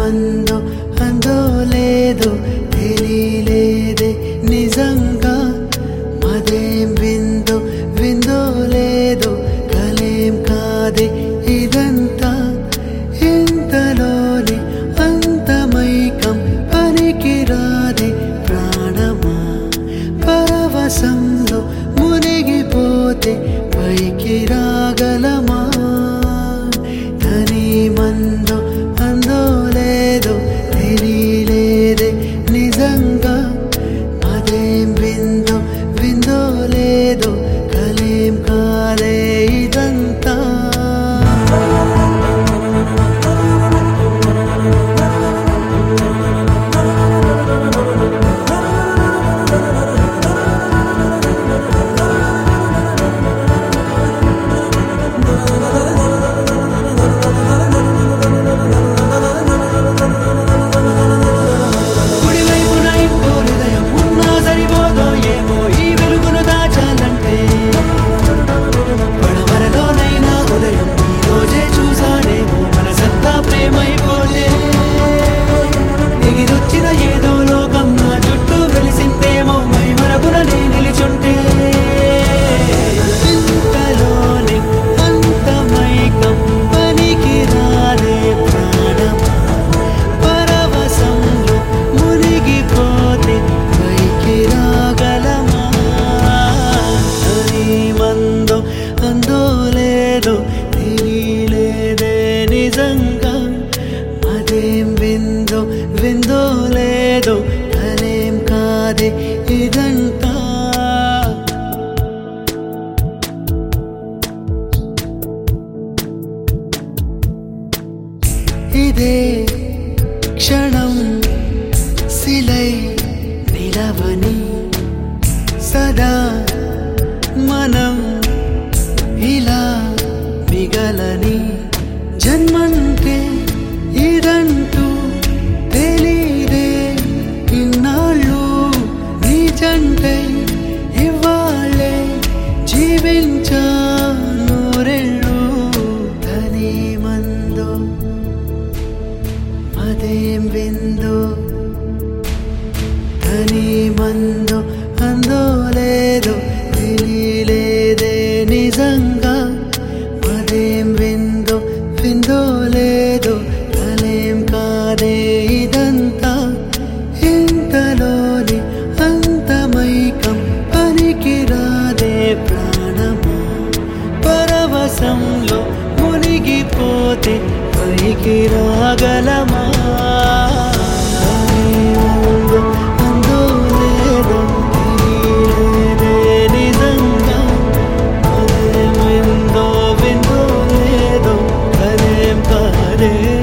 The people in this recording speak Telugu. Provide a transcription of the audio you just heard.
మందో అందో లేదో తెలియలేదే నిజంగా మదేం విందో విందో లేదో కలేం కాదే ఇదంతా ఇంతలోనే అంతమైకం పనికిరాదే ప్రాణమా పరవశంలో మునిగిపోతే పైకి రాగలమా తని మందో అందో లేదో తెలియలేదే నిజంగా అదేం విందో విందో లేదో కలేం కాదే ఇదంతా కుడివైపున ఇంకో హృదయం ఉన్నా సరిపోదో ఏమో ఈ వెలుగును దాచాలంటే పడమరలోనైనా ఉదయం ఈ రోజే చూసానేమో మనసంతా ప్రేమైపోతే ఎగిరొచ్చిన ఏదో లోకం నా చుట్టూ వెలిసిందేమో మై మరపున నే నిలిచుంటే ఇంతలోనే అంతమైకం పనికి రాదే ప్రాణమా పరవశంలో మునిగిపోతే పైకి రాగలమా అని మందో అందో లేదో తెలియలేదే నిజంగా అదేం విందో విందో లేదో కలేం కాదే ఇదంతా ఇదే క్షణం శిలై నిలవని సదా మనం ఇలా మిగలని జన్మంటే ఇదంటూ తెలీదే ఇన్నాళ్ళు నిజంటై ఇవ్వాలే జీవించా నూరెళ్ళు ధని మందో అదేం విందో ధని మందో అందో లేదో తెలియలేదే నిజంగా అదేం విందో విందో లేదో కలేం కాదే ఇదంతా ఇంతలోని అంతమైకం పనికి రాదే ప్రాణమా పరవశంలో మునిగిపోతే పైకి రాగలమా అందో అందో లేదో తెలియలేదే నిజంగా అదేం విందో విందో లేదో కలేం కాదే